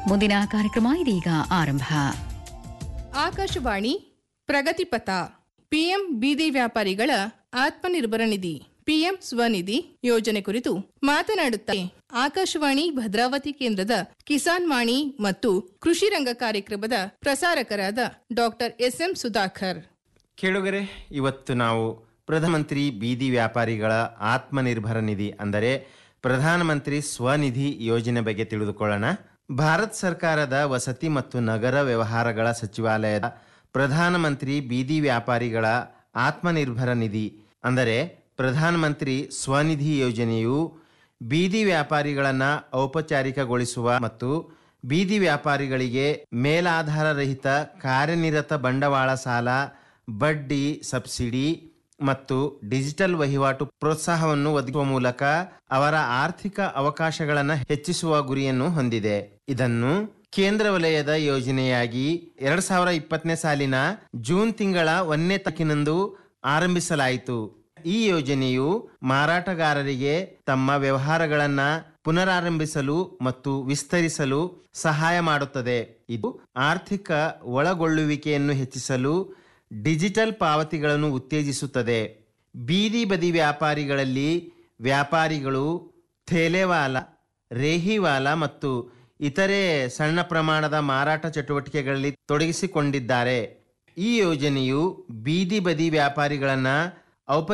ಮುಂದಿನ ಕಾರ್ಯಕ್ರಮ ಇದೀಗ ಆರಂಭ ಆಕಾಶವಾಣಿ ಪ್ರಗತಿಪಥ ಪಿಎಂ ಬೀದಿ ವ್ಯಾಪಾರಿಗಳ ಆತ್ಮನಿರ್ಭರ ನಿಧಿ ಪಿಎಂ ಸ್ವನಿಧಿ ಯೋಜನೆ ಕುರಿತು ಮಾತನಾಡುತ್ತಾರೆ ಆಕಾಶವಾಣಿ ಭದ್ರಾವತಿ ಕೇಂದ್ರದ ಕಿಸಾನ್ ವಾಣಿ ಮತ್ತು ಕೃಷಿ ರಂಗ ಕಾರ್ಯಕ್ರಮದ ಪ್ರಸಾರಕರಾದ ಡಾಕ್ಟರ್ ಎಸ್ಎಂ ಸುಧಾಕರ್ ಕೇಳುಗರೆ ಇವತ್ತು ನಾವು ಪ್ರಧಾನಮಂತ್ರಿ ಬೀದಿ ವ್ಯಾಪಾರಿಗಳ ಆತ್ಮನಿರ್ಭರ ನಿಧಿ ಅಂದರೆ ಪ್ರಧಾನಮಂತ್ರಿ ಸ್ವನಿಧಿ ಯೋಜನೆ ಬಗ್ಗೆ ತಿಳಿದುಕೊಳ್ಳೋಣ ಭಾರತ ಸರ್ಕಾರದ ವಸತಿ ಮತ್ತು ನಗರ ವ್ಯವಹಾರಗಳ ಸಚಿವಾಲಯದ ಪ್ರಧಾನಮಂತ್ರಿ ಬೀದಿ ವ್ಯಾಪಾರಿಗಳ ಆತ್ಮನಿರ್ಭರ ನಿಧಿ ಅಂದರೆ ಪ್ರಧಾನಮಂತ್ರಿ ಸ್ವನಿಧಿ ಯೋಜನೆಯು ಬೀದಿ ವ್ಯಾಪಾರಿಗಳನ್ನು ಔಪಚಾರಿಕಗೊಳಿಸುವ ಮತ್ತು ಬೀದಿ ವ್ಯಾಪಾರಿಗಳಿಗೆ ಮೇಲಾಧಾರ ರಹಿತ ಕಾರ್ಯನಿರತ ಬಂಡವಾಳ ಸಾಲ ಬಡ್ಡಿ ಸಬ್ಸಿಡಿ ಮತ್ತು ಡಿಜಿಟಲ್ ವಹಿವಾಟು ಪ್ರೋತ್ಸಾಹವನ್ನು ಒದಗಿಸುವ ಮೂಲಕ ಅವರ ಆರ್ಥಿಕ ಅವಕಾಶಗಳನ್ನು ಹೆಚ್ಚಿಸುವ ಗುರಿಯನ್ನು ಹೊಂದಿದೆ ಇದನ್ನು ಕೇಂದ್ರ ವಲಯದ ಯೋಜನೆಯಾಗಿ ಎರಡ್ ಸಾವಿರ ಇಪ್ಪತ್ತನೇ ಸಾಲಿನ ಜೂನ್ ತಿಂಗಳ ಒಂದನೇ ತಾರೀಕಿನಂದು ಆರಂಭಿಸಲಾಯಿತು ಈ ಯೋಜನೆಯು ಮಾರಾಟಗಾರರಿಗೆ ತಮ್ಮ ವ್ಯವಹಾರಗಳನ್ನ ಪುನರಾರಂಭಿಸಲು ಮತ್ತು ವಿಸ್ತರಿಸಲು ಸಹಾಯ ಮಾಡುತ್ತದೆ ಇದು ಆರ್ಥಿಕ ಒಳಗೊಳ್ಳುವಿಕೆಯನ್ನು ಹೆಚ್ಚಿಸಲು ಡಿಜಿಟಲ್ ಪಾವತಿಗಳನ್ನು ಉತ್ತೇಜಿಸುತ್ತದೆ ಬೀದಿ ಬದಿ ವ್ಯಾಪಾರಿಗಳಲ್ಲಿ ವ್ಯಾಪಾರಿಗಳು ಥೇಲೆವಾಲ ರೇಹಿವಾಲ ಮತ್ತು ಇತರೆ ಸಣ್ಣ ಪ್ರಮಾಣದ ಮಾರಾಟ ಚಟುವಟಿಕೆಗಳಲ್ಲಿ ತೊಡಗಿಸಿಕೊಂಡಿದ್ದಾರೆ ಈ ಯೋಜನೆಯು ಬೀದಿ ಬದಿ ವ್ಯಾಪಾರಿಗಳನ್ನ ಔಪ